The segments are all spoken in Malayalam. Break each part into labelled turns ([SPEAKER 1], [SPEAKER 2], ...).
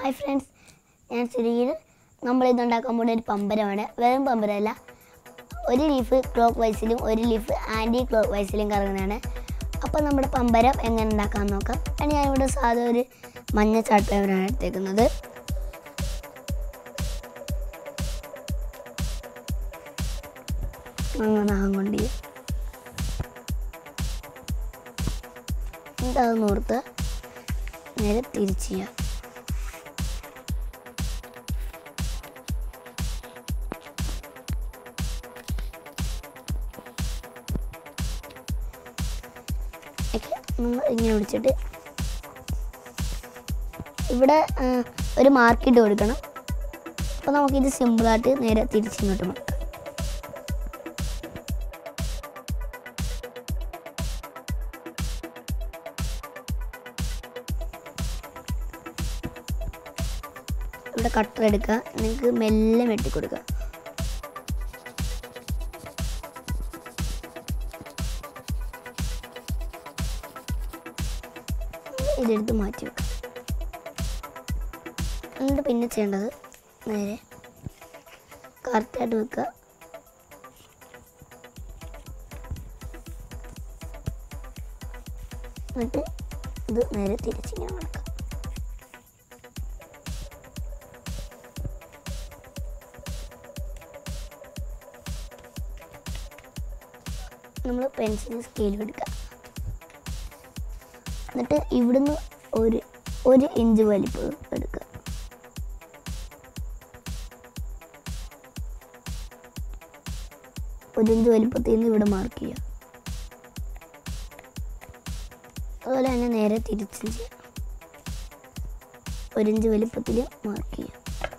[SPEAKER 1] ഹായ് ഫ്രണ്ട്സ് ഞാൻ സുരീർ നമ്മളിത് ഉണ്ടാക്കാൻ പോകുന്ന ഒരു പമ്പരമാണ് വെറും പമ്പരമല്ല ഒരു ലീഫ് ക്ലോക്ക് വൈസിലും ഒരു ലീഫ് ആൻറ്റി ക്ലോക്ക് വൈസിലും കറങ്ങുന്നതാണ് അപ്പോൾ നമ്മുടെ പമ്പരം എങ്ങനെ ഉണ്ടാക്കാൻ നോക്കാം അതിന് ഞാനിവിടെ സാധാ ഒരു മഞ്ഞ ചാർട്ട് പേപ്പറാണ് എടുത്തേക്കുന്നത് അങ്ങനെ നാഗം കൊണ്ട് ചെയ്യാം എന്നിട്ട് അത് നോർത്ത് നേരെ തിരിച്ച് ചെയ്യാം ഒക്കെ നമ്മൾ ഇങ്ങനെ പിടിച്ചിട്ട് ഇവിടെ ആ, ഒരു മാർക്കിട്ട് കൊടുക്കണം അപ്പോൾ നമുക്കിത് സിമ്പിളായിട്ട് നേരെ തിരിച്ചിങ്ങോട്ട് മടക്കാം ഇവിടെ കട്ടർ എടുക്കുക നിങ്ങൾക്ക് മെല്ലെ വെട്ടി കൊടുക്കുക ഇതെടുത്ത് മാറ്റി വെക്കുക എന്നിട്ട് പിന്നെ ചെയ്യേണ്ടത് നേരെ കറക്റ്റായിട്ട് വെക്കുക എന്നിട്ട് ഇത് നേരെ തിരിച്ചിങ്ങനെ നടക്കുക നമ്മൾ പെൻസിൽ സ്കെയിൽ എടുക്കുക എന്നിട്ട് ഇവിടുന്ന് ഒരു ഒരു ഇഞ്ച് വലിപ്പം എടുക്കുക ഒരു ഇഞ്ച് വലിപ്പത്തിൽ നിന്ന് ഇവിടെ മാർക്ക് ചെയ്യുക അതുപോലെ തന്നെ നേരെ തിരിച്ചും ചെയ്യാം ഒരു ഇഞ്ച് വലിപ്പത്തിൽ മാർക്ക് ചെയ്യുക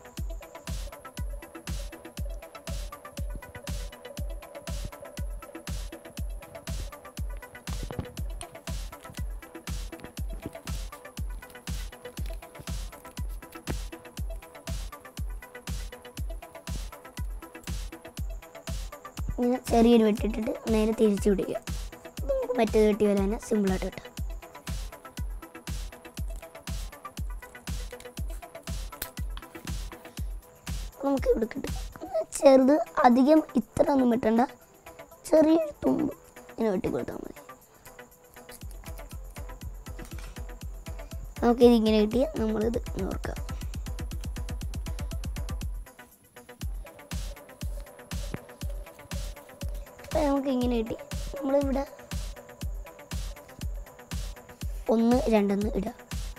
[SPEAKER 1] ഇങ്ങനെ ചെറിയൊരു വെട്ടിട്ടിട്ട് നേരെ തിരിച്ചു പിടിക്കുക അപ്പോൾ നമുക്ക് മറ്റേത് വെട്ടി പോലെ തന്നെ സിമ്പിളായിട്ട് കിട്ടും നമുക്ക് ഇവിടെ കിട്ടും ചെറുത് അധികം ഇത്ര ഒന്നും വെട്ടണ്ട ചെറിയൊരു തുമ്പ് ഇങ്ങനെ വെട്ടി കൊടുത്താൽ മതി നമുക്കിത് ഇങ്ങനെ കിട്ടിയ നമ്മളിത് നോക്കാം അപ്പം നമുക്ക് ഇങ്ങനെ കിട്ടി നമ്മളിവിടെ ഒന്ന് രണ്ടെന്ന് ഇടുക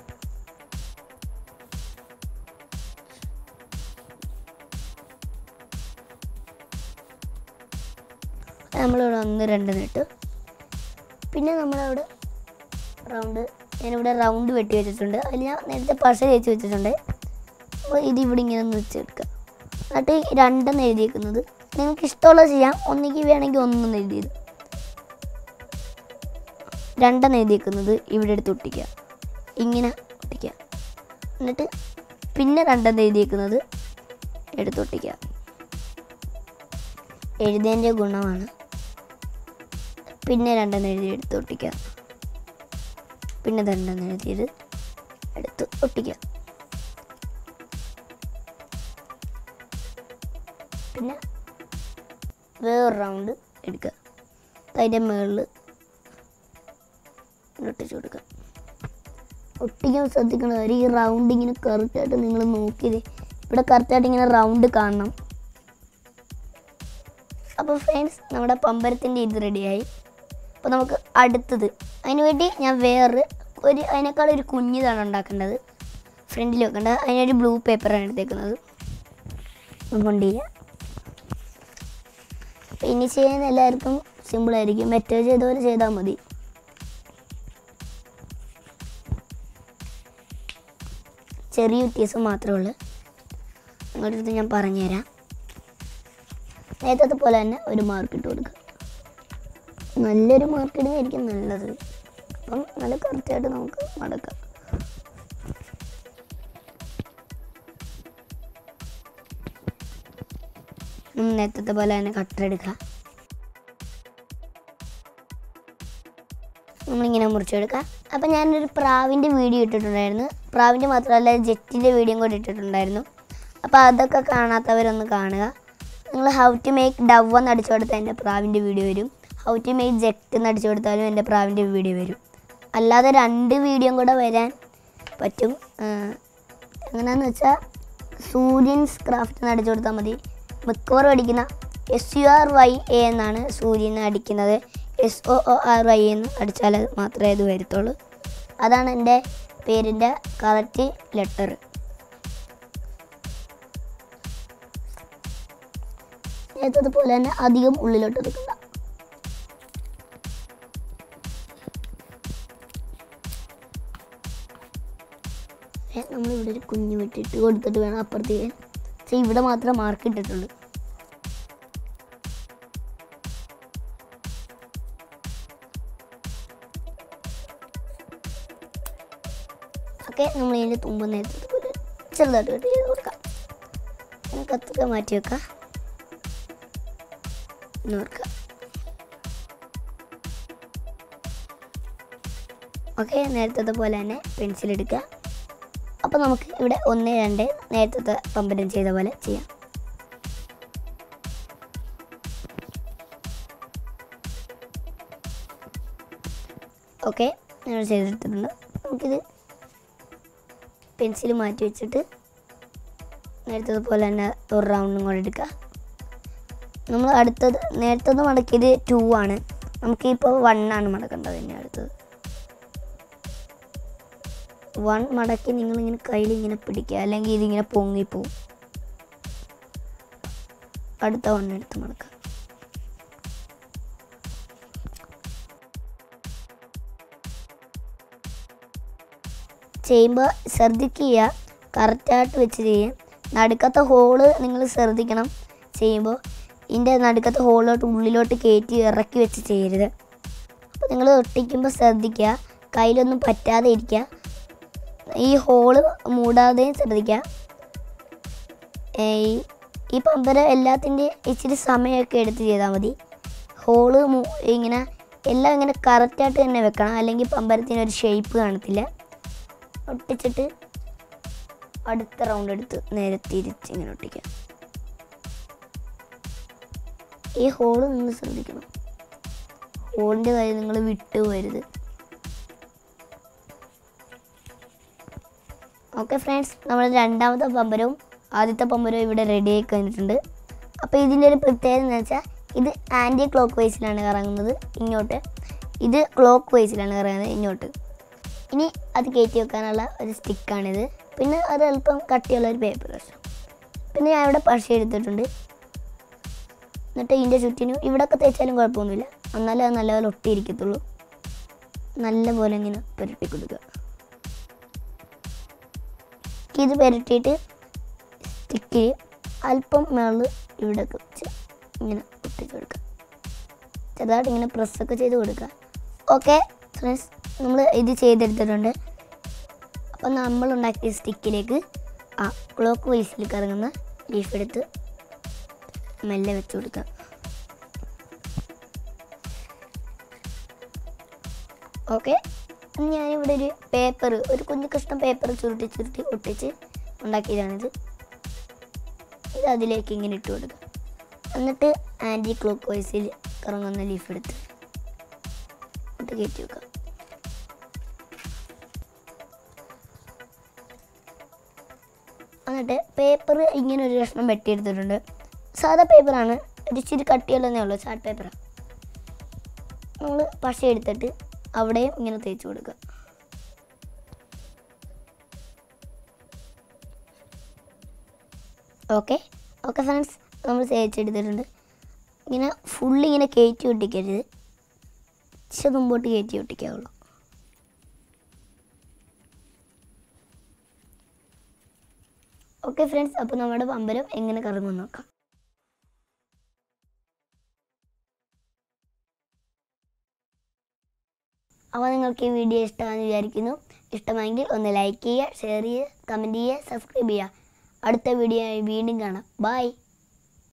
[SPEAKER 1] നമ്മളിവിടെ ഒന്ന് രണ്ടെന്ന് ഇട്ടു പിന്നെ നമ്മളവിടെ റൗണ്ട് ഞാനിവിടെ റൗണ്ട് വെട്ടി വെച്ചിട്ടുണ്ട് അതിൽ ഞാൻ നേരത്തെ പശ തേച്ച് വെച്ചിട്ടുണ്ട് അപ്പോൾ ഇത് ഇവിടെ ഇങ്ങനെ ഒന്ന് വെച്ചെടുക്കുക എന്നിട്ട് ഈ രണ്ടെന്ന് എഴുതിയേക്കുന്നത് നിങ്ങൾക്ക് ഇഷ്ടമുള്ളത് ചെയ്യാം ഒന്നിക്ക് വേണമെങ്കിൽ ഒന്നെന്ന് എഴുതിയത് രണ്ടെന്ന് എഴുതിയേക്കുന്നത് ഇവിടെ എടുത്ത് ഒട്ടിക്കുക ഇങ്ങനെ ഒട്ടിക്കുക എന്നിട്ട് പിന്നെ രണ്ടെന്ന് എഴുതിയേക്കുന്നത് എടുത്ത് ഒട്ടിക്കുക എഴുതിയതിൻ്റെ ഗുണമാണ് പിന്നെ രണ്ടെന്ന് എഴുതി എടുത്ത് ഒട്ടിക്കുക പിന്നെ രണ്ടെന്ന് എഴുതിയത് എടുത്ത് ഒട്ടിക്കുക പിന്നെ വേറൊരു റൗണ്ട് എടുക്കുക അതിൻ്റെ മുകളിൽ ഒട്ടിച്ച് കൊടുക്കുക ഒട്ടിക്കാൻ ശ്രദ്ധിക്കണം കാര്യം ഈ റൗണ്ട് ഇങ്ങനെ കറക്റ്റായിട്ട് നിങ്ങൾ നോക്കിയത് ഇവിടെ കറക്റ്റായിട്ട് ഇങ്ങനെ റൗണ്ട് കാണണം അപ്പോൾ ഫ്രണ്ട്സ് നമ്മുടെ പമ്പരത്തിൻ്റെ ഇത് റെഡിയായി അപ്പോൾ നമുക്ക് അടുത്തത് അതിന് വേണ്ടി ഞാൻ വേറെ ഒരു അതിനേക്കാൾ ഒരു കുഞ്ഞിതാണ് ഉണ്ടാക്കേണ്ടത് ഫ്രണ്ടിൽ വെക്കേണ്ടത് അതിനൊരു ബ്ലൂ പേപ്പറാണ് എടുത്തേക്കുന്നത് കൊണ്ടുപോയി അപ്പോൾ ഇനി ചെയ്യുന്ന എല്ലാവർക്കും സിമ്പിളായിരിക്കും മറ്റേ ചെയ്തപോലെ ചെയ്താൽ മതി ചെറിയ വ്യത്യാസം മാത്രമേ ഉള്ളൂ നിങ്ങളുടെ അടുത്ത് ഞാൻ പറഞ്ഞുതരാം നേരത്തെ പോലെ തന്നെ ഒരു മാർക്ക് ഇട്ട് കൊടുക്കുക നല്ലൊരു മാർക്ക് ഇടുന്നതായിരിക്കും നല്ലത് അപ്പം നല്ല കറക്റ്റായിട്ട് നമുക്ക് മടക്കാം ഉം, നേരത്തെ പോലെ തന്നെ കട്ടറെടുക്കുക നമ്മളിങ്ങനെ മുറിച്ചെടുക്കുക അപ്പം ഞാനൊരു പ്രാവിൻ്റെ വീഡിയോ ഇട്ടിട്ടുണ്ടായിരുന്നു പ്രാവിൻ്റെ മാത്രമല്ല ജെറ്റിൻ്റെ വീഡിയോയും കൂടി ഇട്ടിട്ടുണ്ടായിരുന്നു അപ്പോൾ അതൊക്കെ കാണാത്തവരൊന്ന് കാണുക നിങ്ങൾ ഹൗ ടു മേക്ക് ഡവ് എന്ന് അടിച്ചു കൊടുത്താൽ എൻ്റെ പ്രാവിൻ്റെ വീഡിയോ വരും ഹൗ ടു മേക്ക് ജെറ്റ് എന്ന് അടിച്ചു കൊടുത്താലും എൻ്റെ പ്രാവിൻ്റെ വീഡിയോ വരും അല്ലാതെ രണ്ട് വീഡിയോയും കൂടെ വരാൻ പറ്റും ആ, എങ്ങനെയാണെന്ന് വെച്ചാൽ സൂര്യൻസ് ക്രാഫ്റ്റ് എന്ന് അടിച്ചു കൊടുത്താൽ മതി മിക്കവാറും അടിക്കുന്ന S U R Y A എന്നാണ് സൂര്യൻ അടിക്കുന്നത് S O O R Y എന്ന് അടിച്ചാൽ മാത്രമേ ഇത് വരത്തുള്ളൂ അതാണ് എൻ്റെ പേരിൻ്റെ കറക്റ്റ് ലെറ്റർ നേരത്തതുപോലെ തന്നെ അധികം ഉള്ളിലോട്ട് എടുക്കണ്ട നമ്മൾ ഇവിടെ ഒരു കുഞ്ഞു വിട്ടിട്ട് കൊടുത്തിട്ട് വേണം അപ്പുറത്തേക്ക് പക്ഷേ ഇവിടെ മാത്രം മാർക്ക് ഇട്ടിട്ടുള്ളൂ ഒക്കെ നമ്മൾ ഇതിൻ്റെ തുമ്പ് നേരത്തെ പോലെ ചെറുതായിട്ട് കട്ട് ചെയ്ത് കൊടുക്കാം പിന്നെ കത്തൊക്കെ മാറ്റി വെക്കാം എന്ന് ഓർക്കാം ഓക്കെ നേരത്തെ പോലെ തന്നെ പെൻസിൽ എടുക്കുക അപ്പോൾ നമുക്ക് ഇവിടെ ഒന്ന് രണ്ട് നേരത്തെ പമ്പരം ചെയ്ത പോലെ ചെയ്യാം ഓക്കെ നമ്മൾ ചെയ്തെടുത്തിട്ടുണ്ട് നമുക്കിത് പെൻസിൽ മാറ്റി വെച്ചിട്ട് നേരത്തെ പോലെ തന്നെ ഒരു റൗണ്ടും കൂടെ എടുക്കുക നമ്മൾ അടുത്തത് നേരത്തത് മടക്കിയത് ടു ആണ് നമുക്കിപ്പോൾ വൺ ആണ് മടക്കേണ്ടത് ഇനി അടുത്തത് വൺ മടക്കി നിങ്ങളിങ്ങനെ കയ്യിൽ ഇങ്ങനെ പിടിക്കുക അല്ലെങ്കിൽ ഇതിങ്ങനെ പൊങ്ങിപ്പോവും അടുത്ത വൺ എടുത്ത് മടക്കുക ചെയ്യുമ്പോൾ ശ്രദ്ധിക്കുക കറക്റ്റായിട്ട് വെച്ച് ചെയ്യും നടുക്കത്തെ ഹോള് നിങ്ങൾ ശ്രദ്ധിക്കണം ചെയ്യുമ്പോൾ ഇതിൻ്റെ നടുക്കത്തെ ഹോളിലോട്ട് ഉള്ളിലോട്ട് കയറ്റി ഇറക്കി വെച്ച് ചെയ്യരുത് അപ്പോൾ നിങ്ങൾ ഒട്ടിക്കുമ്പോൾ ശ്രദ്ധിക്കുക കയ്യിലൊന്നും പറ്റാതെ ഇരിക്കുക ഈ ഹോള് മൂടാതെയും ശ്രദ്ധിക്കുക ഏ, ഈ- ഈ പമ്പര എല്ലാത്തിൻ്റെ ഇച്ചിരി സമയമൊക്കെ എടുത്ത് ചെയ്താൽ മതി ഹോള് മൂ- ഇങ്ങനെ എല്ലാം ഇങ്ങനെ കറക്റ്റായിട്ട് തന്നെ വെക്കണം അല്ലെങ്കിൽ പമ്പരത്തിന് ഒരു ഷേപ്പ് കാണത്തില്ല ഒട്ടിച്ചിട്ട് അടുത്ത റൗണ്ട് എടുത്ത് നേരെ തിരിച്ച് ഇങ്ങനെ ഒട്ടിക്കുക ഈ ഹോള് നിങ്ങൾ ശ്രദ്ധിക്കണം ഹോളിൻ്റെ കാര്യം നിങ്ങൾ വിട്ടു പോരുത് ഓക്കെ ഫ്രണ്ട്സ് നമ്മൾ രണ്ടാമത്തെ പമ്പരവും ആദ്യത്തെ പമ്പരവും ഇവിടെ റെഡി ആയി കഴിഞ്ഞിട്ടുണ്ട് അപ്പോൾ ഇതിൻ്റെ ഒരു പ്രത്യേകത എന്ന് വെച്ചാൽ ഇത് ആൻറ്റി ക്ലോക്ക് വൈസിലാണ് കറങ്ങുന്നത് ഇങ്ങോട്ട് ഇത് ക്ലോക്ക് വൈസിലാണ് കറങ്ങുന്നത് ഇങ്ങോട്ട് ഇനി അത് കയറ്റി വെക്കാനുള്ള ഒരു സ്റ്റിക്കാണിത് പിന്നെ അത് അല്പം കട്ടിയുള്ള ഒരു പേപ്പർ കഷ്ണം പിന്നെ ഞാൻ ഇവിടെ പശ എടുത്തിട്ടുണ്ട് എന്നിട്ട് ഇതിൻ്റെ ചുറ്റിനും ഇവിടെയൊക്കെ തേച്ചാലും കുഴപ്പമൊന്നുമില്ല എന്നാലേ അത് നല്ലപോലെ ഒട്ടിയിരിക്കത്തുള്ളൂ നല്ലപോലെ ഇങ്ങനെ പുരട്ടി കൊടുക്കുക ഇത് പുരട്ടിയിട്ട് സ്റ്റിക്കിൽ അല്പം മേളിൽ ഇവിടെ വെച്ച് ഇങ്ങനെ ഒട്ടിച്ച് കൊടുക്കുക ചെറുതായിട്ട് ഇങ്ങനെ പ്രസ്സൊക്കെ ചെയ്ത് കൊടുക്കുക ഓക്കെ ഫ്രണ്ട്സ് നമ്മൾ ഇത് ചെയ്തെടുത്തിട്ടുണ്ട് അപ്പം നമ്മൾ ഉണ്ടാക്കിയ സ്റ്റിക്കിലേക്ക് ആ ക്ലോക്ക് വൈസിൽ കറങ്ങുന്ന ലീഫ് എടുത്ത് മെല്ലെ വെച്ച് കൊടുക്കുക ഓക്കെ ഞാനിവിടെ ഒരു പേപ്പർ ഒരു കുഞ്ഞു കഷ്ണം പേപ്പർ ചുരുട്ടി ചുരുട്ടി ഒട്ടിച്ച് ഉണ്ടാക്കിയതാണിത് ഇത് അതിലേക്ക് ഇങ്ങനെ ഇട്ട് കൊടുക്കുക എന്നിട്ട് ആൻറ്റി ക്ലോക്ക് വൈസിൽ കറങ്ങുന്ന ലീഫ് എടുത്ത് ഇട്ട് കയറ്റി വെക്കുക എന്നിട്ട് പേപ്പർ ഇങ്ങനെ ഒരു കഷ്ണം വെട്ടിയെടുത്തിട്ടുണ്ട് സാധാ പേപ്പറാണ് ഒരു ഇച്ചിരി കട്ടിയുള്ളതേ ഉള്ളൂ ചാർട്ട് പേപ്പറാണ് നമ്മൾ പശ എടുത്തിട്ട് അവിടെയും ഇങ്ങനെ തേച്ച് കൊടുക്കുക ഓക്കെ ഓക്കെ ഫ്രണ്ട്സ് നമ്മൾ തേച്ചെടുത്തിട്ടുണ്ട് ഇങ്ങനെ ഫുള്ള് ഇങ്ങനെ കയറ്റി ഒട്ടിക്കരുത് ഇച്ചിരി മുമ്പോട്ട് കയറ്റി ഒട്ടിക്കാവുള്ളൂ ഓക്കെ ഫ്രണ്ട്സ് അപ്പോൾ നമ്മുടെ പമ്പരം എങ്ങനെ കറങ്ങുമെന്ന് നോക്കാം അപ്പോൾ നിങ്ങൾക്ക് ഈ വീഡിയോ ഇഷ്ടമാണെന്ന് വിചാരിക്കുന്നു ഇഷ്ടമായെങ്കിൽ ഒന്ന് ലൈക്ക് ചെയ്യുക ഷെയർ ചെയ്യുക കമൻറ്റ് ചെയ്യുക സബ്സ്ക്രൈബ് ചെയ്യുക അടുത്ത വീഡിയോ ആയി വീണ്ടും കാണാം ബൈ